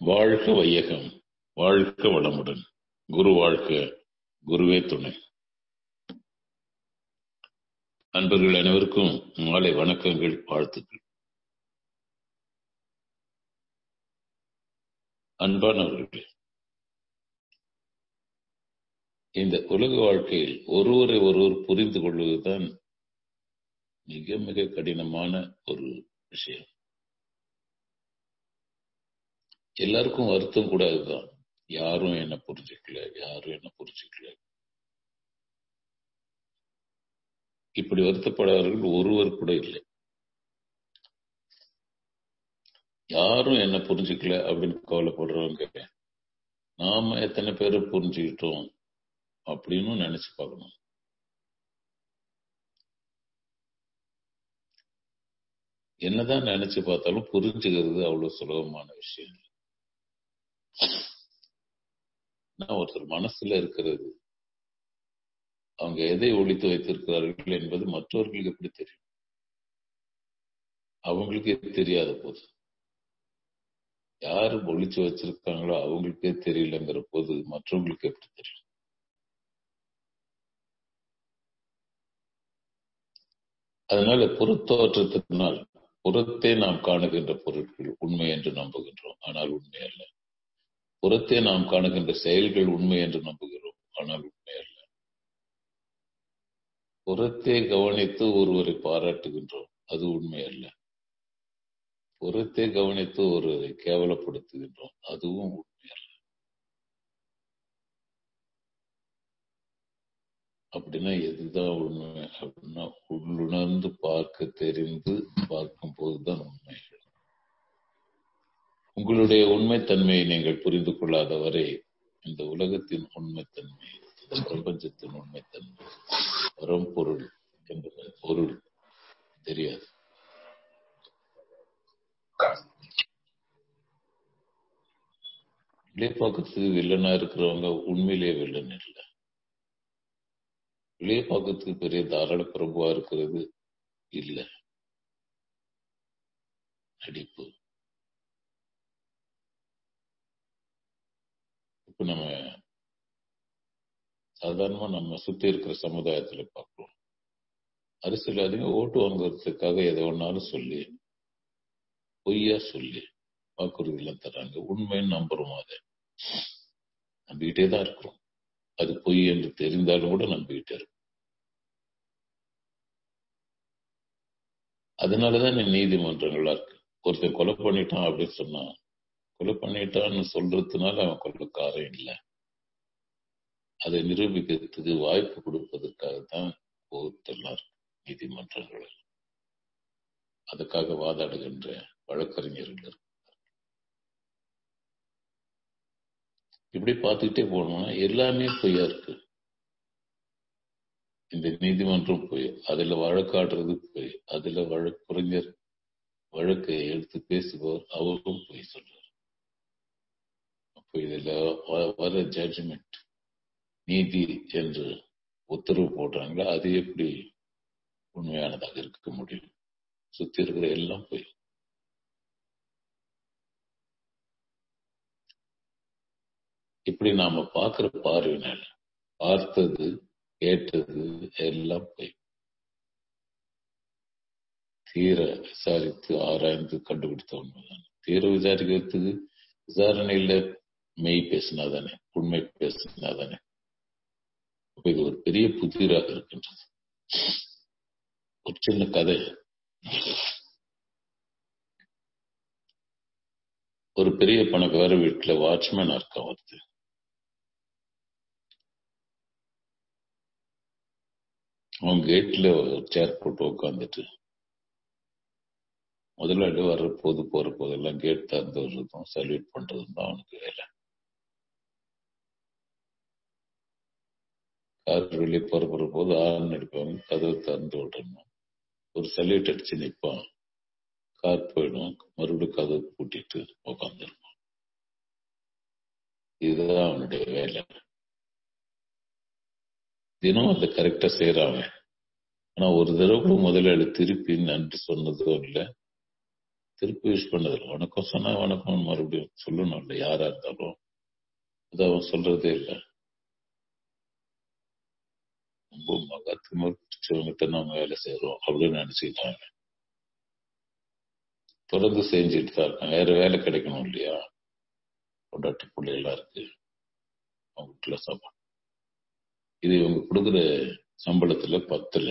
வாழ்க வையகம் வாழ்க வளமுடன் குரு வாழ்க குருவே துணை அன்பர்கள் அனைவருக்கும் மாலை வணக்கங்கள் வாழ்த்துக்கள் அன்பானவர்களே இந்த உலக வாழ்க்கையில் ஒருவரை ஒருவர் புரிந்து கொள்வதுதான் மிக மிக கடினமான ஒரு விஷயம் எல்லாருக்கும் வருத்தம் கூட அதுதான் யாரும் என்ன புரிஞ்சுக்கல யாரும் என்ன புரிஞ்சுக்கல இப்படி வருத்தப்படாதவர்கள் ஒருவர் கூட இல்லை யாரும் என்ன புரிஞ்சுக்கல அப்படின்னு கவலைப்படுறவங்க நாம எத்தனை பேரை புரிஞ்சுக்கிட்டோம் அப்படின்னு நினைச்சு பார்க்கணும் என்னதான் நினைச்சு பார்த்தாலும் புரிஞ்சுக்கிறது அவ்வளவு சுலபமான விஷயம் இல்லை நான் ஒருத்தர் மனசுல இருக்கிறது அவங்க எதை ஒழித்து வைத்திருக்கிறார்கள் என்பது மற்றவர்களுக்கு எப்படி தெரியும் அவங்களுக்கே தெரியாத போது யாரு ஒழிச்சு வச்சிருக்காங்களோ அவங்களுக்கே தெரியலங்கிற போது மற்றவங்களுக்கு எப்படி தெரியும் அதனால புறத்தோற்றத்தினால் புறத்தே நாம் காணுகின்ற பொருட்கள் உண்மை என்று நம்புகின்றோம் ஆனால் உண்மை அல்ல புறத்தே நாம் காணுகின்ற செயல்கள் உண்மை என்று நம்புகிறோம் ஆனால் உண்மை அல்ல புறத்தே கவனித்து ஒருவரை பாராட்டுகின்றோம் அது உண்மை அல்ல புறத்தே கவனித்து ஒருவரை கேவலப்படுத்துகின்றோம் அதுவும் உண்மை அல்ல அப்படின்னா எதுதான் உண்மை அப்படின்னா உள்ளுணர்ந்து பார்க்க தெரிந்து பார்க்கும் போதுதான் உண்மை உங்களுடைய உண்மைத்தன்மையை நீங்கள் புரிந்து கொள்ளாத வரை இந்த உலகத்தின் உண்மைத்தன்மை இந்த பிரபஞ்சத்தின் உண்மைத்தன்மை பரம்பொருள் என்பது பொருள் தெரியாது விலைப்பாக்கத்துக்கு வில்லனா இருக்கிறவங்க உண்மையிலேயே வில்லன் இல்லை விலைப்பாக்கத்துக்கு பெரிய தாராள பிரபுவா இருக்கிறது இல்லை நடிப்பு இப்ப நம்ம சாதாரணமா நம்ம சுத்தி இருக்கிற சமுதாயத்துல பார்க்கிறோம் அரசியல்வாதிங்க ஓட்டு வாங்குறதுக்காக எதை ஒன்னாலும் சொல்லி பொய்யா சொல்லி வாக்குறுதி எல்லாம் தர்றாங்க உண்மைன்னு நம்புறோம் அதை நம்பிக்கிட்டே தான் இருக்கிறோம் அது பொய் என்று தெரிந்தாலும் கூட நம்பிக்கிட்டே இருக்கும் அதனாலதான் நீதிமன்றங்களா இருக்கு ஒருத்தன் கொலை பண்ணிட்டான் அப்படின்னு சொன்னா கொலை பண்ணிட்டான்னு சொல்றதுனால அவன் கொலைக்காரன் இல்லை அதை நிரூபிக்கிறதுக்கு வாய்ப்பு கொடுப்பதற்காகத்தான் கோர்ட்டெல்லாம் இருக்கு நீதிமன்றங்கள் அதுக்காக வாதாடுகின்ற வழக்கறிஞர்கள் இருக்கு இப்படி பார்த்துக்கிட்டே போனோம்னா எல்லாமே பொய்யா இருக்கு இந்த நீதிமன்றம் போய் அதுல வழக்காடுறது போய் அதுல வழக்கறிஞர் வழக்கை எடுத்து பேசுபவர் அவரும் போய் சொல்றார் அப்போ இதுல வர ஜட்ஜ்மெண்ட் நீதி என்று உத்தரவு போடுறாங்களா அது எப்படி உண்மையானதாக இருக்க முடியும் சுத்தி இருக்கிற எல்லாம் போய் இப்படி நாம பார்க்கிற பார்வையினால பார்த்தது கேட்டது எல்லாம் போய் தீர விசாரித்து ஆராய்ந்து கண்டுபிடித்த உண்மைதான் தீர விசாரிக்கிறதுக்கு விசாரணையில மெய் பேசினாதானே உண்மை பேசினாதானே அப்ப இது ஒரு பெரிய புதிராக இருக்கின்றது ஒரு சின்ன கதை ஒரு பெரிய பணக்கார வீட்டுல வாட்ச்மேன் இருக்கான் ஒருத்து அவன் கேட்ல ஒரு சேர் போட்டு உட்காந்துட்டு முதலாளி வர்ற போது போற போதெல்லாம் கேட் திறந்து வர்றதும் சல்யூட் பண்றதும் தான் அவனுக்கு வேலை கார் வெளியே புறப்படுற போது ஆர்ன் அடிப்பாங்க கதவை திறந்து விடணும் ஒரு சல்யூட் அடிச்சு நிற்பான் கார் போயிடும் மறுபடியும் கதவை பூட்டிட்டு உட்காந்துருப்பான் இதுதான் அவனுடைய வேலை தினம் அதை கரெக்டா செய்யறான் ஆனா ஒரு தடவை கூட முதலாளி திருப்பி நன்றி சொன்னதும் இல்லை திருப்பி விஷ் பண்ணதில்லை வணக்கம் சொன்னா வணக்கம் மறுபடியும் சொல்லணும் இல்லை யாரா இருந்தாலும் அது அவன் சொல்றதே இல்லை ரொம்ப மகத்துவமா பிடிச்சவங்கிட்ட நாம வேலை செய்யறோம் அப்படின்னு நினைச்சுக்கிட்டாங்க தொடர்ந்து செஞ்சுட்டு தான் இருக்காங்க வேற வேலை கிடைக்கணும் இல்லையா கொண்டாட்டு பிள்ளைகளா இருக்கு அவங்க வீட்டுல சாப்பாடு இது இவங்க கொடுக்குற சம்பளத்துல பத்துல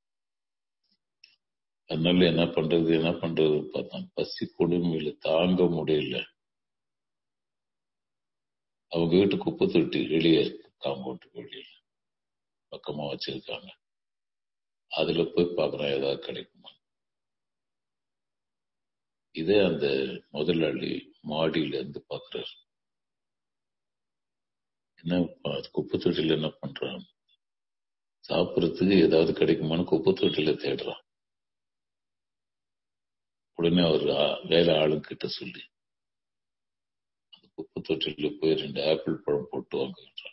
அதனால என்ன பண்றது என்ன பண்றது பார்த்தா பசி கொடுமையில தாங்க முடியல அவங்க வீட்டு குப்பை தொட்டி வெளியே இருக்கு காம்பவுண்டுக்கு வெளியில பக்கமா வச்சிருக்காங்க அதுல போய் பாக்குறேன் ஏதாவது கிடைக்குமா இதே அந்த முதலாளி மாடியில இருந்து பாக்குறாரு என்ன குப்பை தொட்டில என்ன பண்றான் சாப்பிடறதுக்கு ஏதாவது கிடைக்குமான்னு குப்பை தொட்டில தேடுறான் உடனே அவர் வேலை ஆளுங்கிட்ட சொல்லி அந்த குப்பை தொட்டில போய் ரெண்டு ஆப்பிள் பழம் போட்டு வாங்குகின்றான்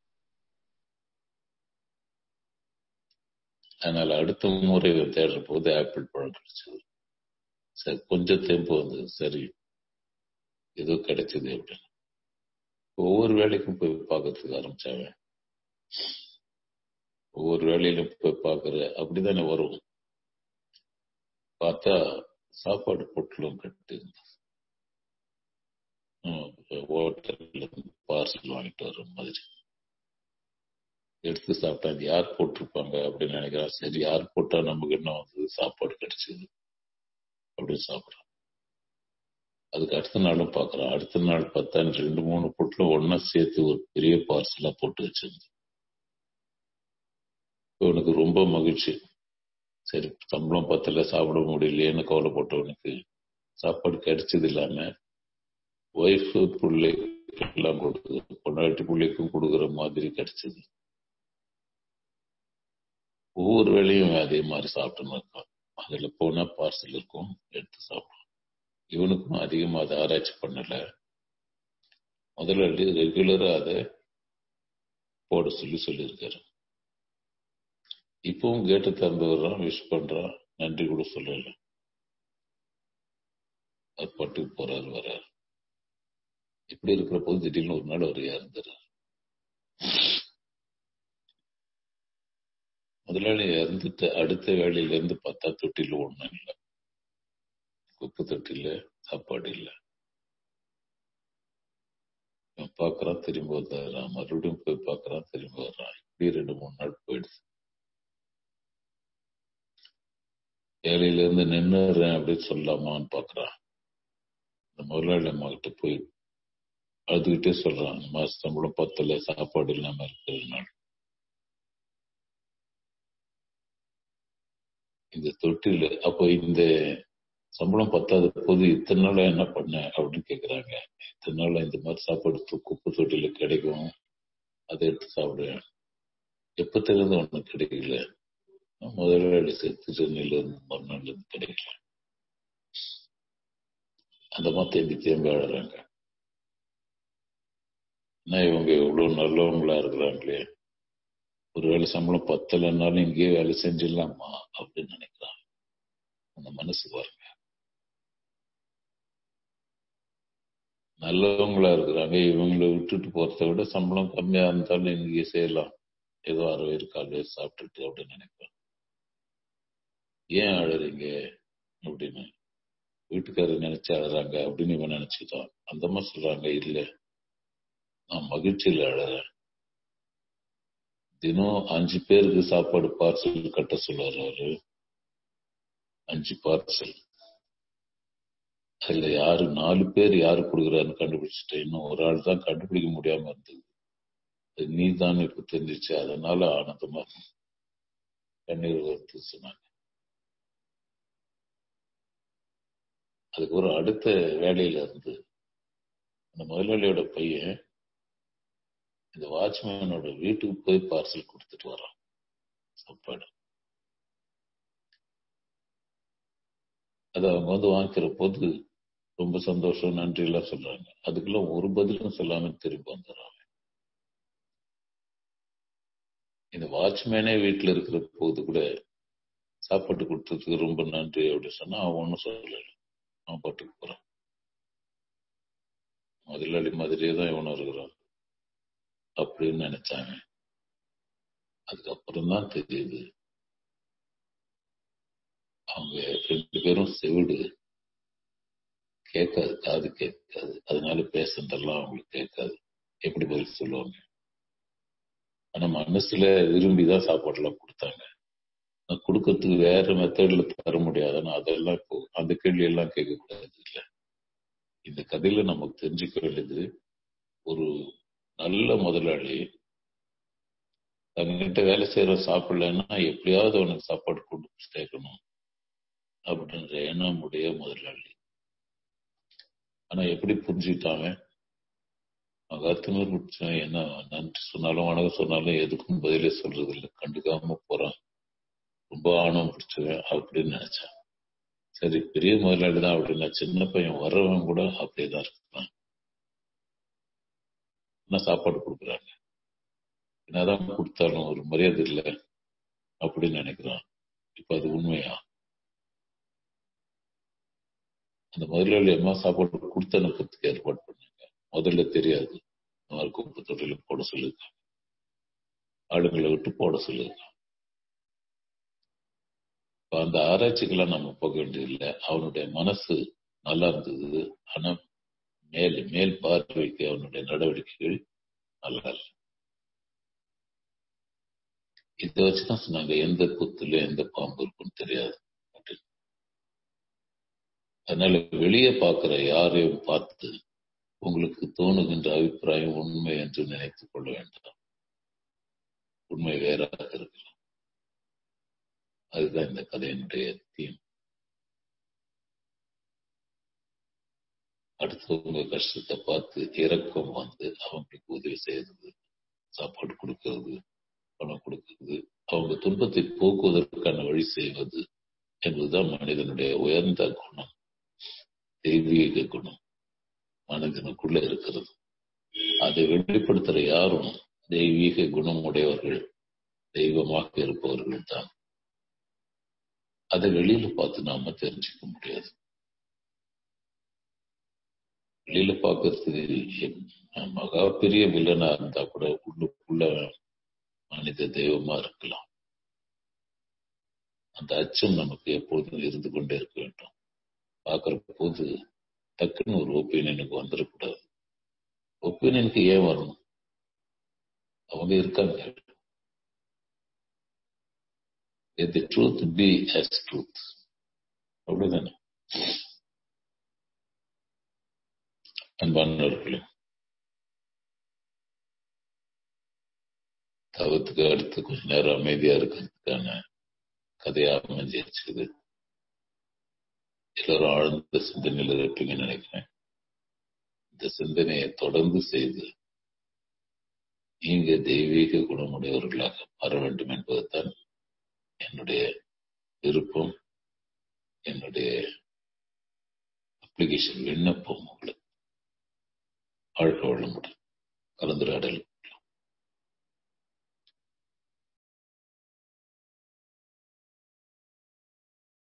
அதனால அடுத்த முறை தேடுற போது ஆப்பிள் பழம் கிடைச்சது சரி கொஞ்சம் தெம்பு வந்தது சரி ஏதோ கிடைச்சது அப்படின்னு ஒவ்வொரு வேலைக்கும் போய் பார்க்கறதுக்கு ஆரம்பிச்சாங்க ஒவ்வொரு வேலையிலும் போய் பார்க்கற அப்படிதானே வரும் பார்த்தா சாப்பாடு பொட்டலும் கட்டு ஹோட்டல்ல பார்சல் வாங்கிட்டு வர மாதிரி எடுத்து சாப்பிட்டா அது யார் போட்டிருப்பாங்க அப்படின்னு நினைக்கிறான் சரி யார் போட்டா நமக்கு என்ன வந்து சாப்பாடு கிடைச்சது அப்படின்னு சாப்பிட்றான் அதுக்கு அடுத்த நாளும் பாக்குறான் அடுத்த நாள் பார்த்தா ரெண்டு மூணு பொட்டில் ஒன்னா சேர்த்து ஒரு பெரிய பார்சலா போட்டு வச்சிருந்து இவனுக்கு ரொம்ப மகிழ்ச்சி சரி சம்பளம் பத்தல சாப்பிட முடியலையேன்னு கவலைப்பட்டவனுக்கு சாப்பாடு கிடைச்சது இல்லாம ஒய்ஃப் பிள்ளை எல்லாம் கொடுக்குது பொண்டாட்டி பிள்ளைக்கும் கொடுக்குற மாதிரி கிடைச்சது ஒவ்வொரு வேலையும் அதே மாதிரி சாப்பிட்டுன்னு இருக்கான் அதுல போனா பார்சல் இருக்கும் எடுத்து சாப்பிடும் இவனுக்கும் அதிகமா அதை ஆராய்ச்சி பண்ணல முதலாளி ரெகுலரா அதை போட சொல்லி சொல்லியிருக்காரு இப்பவும் கேட்டு திறந்து வர்றான் விஷ் பண்றான் நன்றி கூட சொல்லல அது பட்டுக்கு போறாரு வர்றாரு இப்படி இருக்கிற போது திடீர்னு ஒரு நாள் அவர் இறந்துறாரு முதலாளி இறந்துட்டு அடுத்த வேலையில இருந்து பார்த்தா தொட்டில ஒண்ணும் இல்லை குப்பை தொட்டில சாப்பாடு இல்லை பாக்குறான் திரும்பி வந்துடுறான் மறுபடியும் போய் பாக்குறான் திரும்பி வர்றான் இப்படி ரெண்டு மூணு நாள் போயிடுச்சு வேலையில இருந்து நின்னுறேன் அப்படின்னு சொல்லலாமான்னு பாக்குறான் இந்த முதலாளி அம்மா கிட்ட போய் அழுதுகிட்டே சொல்றான் இந்த மாதிரி சம்பளம் பத்தல சாப்பாடு இல்லாம இருக்கிறதுனால இந்த தொட்டில அப்போ இந்த சம்பளம் பத்தாத போது இத்தனை நாளா என்ன பண்ண அப்படின்னு கேக்குறாங்க இத்தனை நாளா இந்த மாதிரி சாப்பாடு குப்பை தொட்டில கிடைக்கும் அதை எடுத்து சாப்பிடுவேன் எப்பத்துல இருந்து ஒண்ணு கிடைக்கல முதலாளி செத்து சென்னையில இருந்து மறுநாள்ல இருந்து கிடைக்கல அந்த மாதிரி தேம்பி தேம்பி ஆடுறாங்க என்ன இவங்க எவ்வளவு நல்லவங்களா இருக்கிறாங்களே ஒருவேளை சம்பளம் பத்தலைன்னாலும் இங்கேயே வேலை செஞ்சிடலாமா அப்படின்னு நினைக்கிறாங்க அந்த மனசு பாருங்க நல்லவங்களா இருக்கிறாங்க இவங்களை விட்டுட்டு போறத விட சம்பளம் கம்மியா இருந்தாலும் இங்கேயே செய்யலாம் ஏதோ அரை வயிறு கால் வயிறு சாப்பிட்டுட்டு அப்படின்னு நினைப்பேன் ஏன் அழுறீங்க அப்படின்னு வீட்டுக்காரர் நினைச்சு அழுறாங்க அப்படின்னு இவன் நினைச்சுட்டான் அந்த மாதிரி சொல்றாங்க இல்ல நான் மகிழ்ச்சியில அழறேன் தினம் அஞ்சு பேருக்கு சாப்பாடு பார்சல் கட்ட சொல்லுவாரு அவரு அஞ்சு பார்சல் அதுல யாரு நாலு பேர் யாரு கொடுக்குறாருன்னு கண்டுபிடிச்சிட்டேன் இன்னும் ஒரு ஆள் தான் கண்டுபிடிக்க முடியாம இருந்தது அது நீ தான் இப்ப தெரிஞ்சிச்சு அதனால ஆனந்தமா கண்ணீர் வருது சொன்னாங்க அதுக்கு ஒரு அடுத்த வேலையில இருந்து அந்த முதலாளியோட பையன் இந்த வாட்ச்மேனோட வீட்டுக்கு போய் பார்சல் கொடுத்துட்டு வரான் சாப்பாடு அது அவங்க வந்து வாங்கிக்கிற போது ரொம்ப சந்தோஷம் நன்றி எல்லாம் சொல்றாங்க அதுக்கெல்லாம் ஒரு பதிலும் சொல்லாம திரும்பி வந்துடுறாங்க இந்த வாட்ச்மேனே வீட்டுல இருக்கிற போது கூட சாப்பாட்டு கொடுத்ததுக்கு ரொம்ப நன்றி அப்படின்னு சொன்னா அவன் ஒன்னும் சொல்லல அவன் பாட்டுக்கு போறான் முதலாளி மாதிரியே தான் இவனும் இருக்கிறான் அப்படின்னு நினைச்சாங்க அதுக்கப்புறம் தான் தெரியுது அவங்க ரெண்டு பேரும் செவிடு கேட்காது காது கேட்காது அதனால பேசுறதெல்லாம் அவங்களுக்கு கேட்காது எப்படி பதில் சொல்லுவாங்க ஆனா மனசுல விரும்பிதான் சாப்பாடு எல்லாம் கொடுத்தாங்க நான் கொடுக்கறதுக்கு வேற மெத்தட்ல தர முடியாதுன்னா அதெல்லாம் இப்போ அந்த கேள்வி எல்லாம் கேட்க கூடாது இல்ல இந்த கதையில நமக்கு தெரிஞ்சுக்க வேண்டியது ஒரு நல்ல முதலாளி தங்கிட்ட வேலை செய்யற சாப்பிடலன்னா எப்படியாவது அவனுக்கு சாப்பாடு கொண்டு சேர்க்கணும் அப்படின்ற எண்ணம் உடைய முதலாளி ஆனா எப்படி புரிஞ்சுக்கிட்டாங்க அகத்தினர் பிடிச்சவன் என்ன நன்றி சொன்னாலும் வணக்கம் சொன்னாலும் எதுக்கும் பதிலே சொல்றது இல்லை கண்டுக்காம போறான் ரொம்ப ஆணவம் பிடிச்சவன் அப்படின்னு நினைச்சான் சரி பெரிய முதலாளி தான் அப்படின்னா சின்ன பையன் வர்றவன் கூட அப்படியேதான் இருக்கான் என்ன சாப்பாடு கொடுக்குறாங்க என்னதான் கொடுத்தாலும் ஒரு மரியாதை இல்லை அப்படின்னு நினைக்கிறான் இப்ப அது உண்மையா அந்த முதலாளி அம்மா சாப்பாடு கொடுத்து அனுப்புறதுக்கு ஏற்பாடு பண்ணாங்க முதல்ல தெரியாது இந்த மாதிரி குப்பை தொட்டில போட சொல்லியிருக்காங்க ஆளுங்களை விட்டு போட சொல்லியிருக்காங்க இப்ப அந்த ஆராய்ச்சிக்கெல்லாம் நம்ம போக வேண்டியதில்லை அவனுடைய மனசு நல்லா இருந்தது ஆனா மேல் மேல் பார்வைக்கு அவனுடைய நடவடிக்கைகள் நல்லா இல்லை இதை வச்சுதான் சொன்னாங்க எந்த புத்துல எந்த பாம்பு இருக்குன்னு தெரியாது அப்படின்னு அதனால வெளியே பார்க்கிற யாரையும் பார்த்து உங்களுக்கு தோணுகின்ற அபிப்பிராயம் உண்மை என்று நினைத்துக் கொள்ள வேண்டாம் உண்மை வேறாக இருக்கலாம் அதுதான் இந்த கதையினுடைய தீம் அடுத்தவங்க கஷ்டத்தை பார்த்து இறக்கம் வந்து அவங்களுக்கு உதவி செய்யறது சாப்பாடு கொடுக்கறது பணம் கொடுக்கிறது அவங்க துன்பத்தை போக்குவதற்கான வழி செய்வது என்பதுதான் மனிதனுடைய உயர்ந்த குணம் தெய்வீக குணம் மனிதனுக்குள்ள இருக்கிறது அதை வெளிப்படுத்துற யாரும் தெய்வீக குணம் உடையவர்கள் தெய்வமாக இருப்பவர்கள் தான் அதை வெளியில பார்த்து நாம தெரிஞ்சுக்க முடியாது வெளியில பார்க்கறதுக்கு மகா பெரிய வில்லனா இருந்தா கூட உள்ளுக்குள்ள மனித தெய்வமா இருக்கலாம் அந்த அச்சம் நமக்கு எப்போதும் இருந்து கொண்டே இருக்க வேண்டும் பார்க்கிற போது டக்குன்னு ஒரு ஒப்பீனியனுக்கு வந்துடக்கூடாது ஒப்பீனியனுக்கு ஏன் வரணும் அவங்க இருக்காங்க the truth be as truth அப்படிதானே அன்பானவர்களே தவத்துக்கு அடுத்து கொஞ்ச நேரம் அமைதியா இருக்கிறதுக்கான கதையா அமைஞ்சிருச்சுது எல்லாரும் ஆழ்ந்த சிந்தனையில் இருப்பீங்கன்னு நினைக்கிறேன் இந்த சிந்தனையை தொடர்ந்து செய்து நீங்க தெய்வீக குணமுடையவர்களாக மாற வேண்டும் என்பதுதான் என்னுடைய விருப்பம் என்னுடைய அப்ளிகேஷன் விண்ணப்பம் உங்களுக்கு வாழ்க்கை வளமுடன் கலந்துரையாடல்